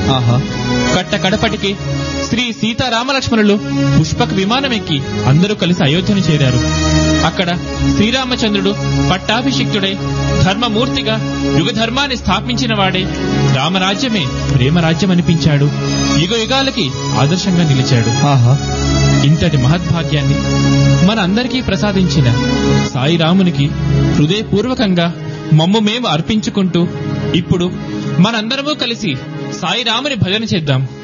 ఆహా కట్ట కడపటికి శ్రీ సీతారామలక్ష్మణులు పుష్పక విమానం ఎక్కి అందరూ కలిసి అయోధ్యను చేరారు అక్కడ శ్రీరామచంద్రుడు పట్టాభిషిక్తుడై ధర్మమూర్తిగా యుగ ధర్మాన్ని స్థాపించిన వాడే రామరాజ్యమే ప్రేమరాజ్యం అనిపించాడు యుగ యుగాలకి ఆదర్శంగా నిలిచాడు ఆహా ఇంతటి మహద్భాగ్యాన్ని మన అందరికీ ప్రసాదించిన సాయిరామునికి హృదయపూర్వకంగా మమ్ము మేము అర్పించుకుంటూ ఇప్పుడు మనందరము కలిసి సాయిరాముని భజన చేద్దాం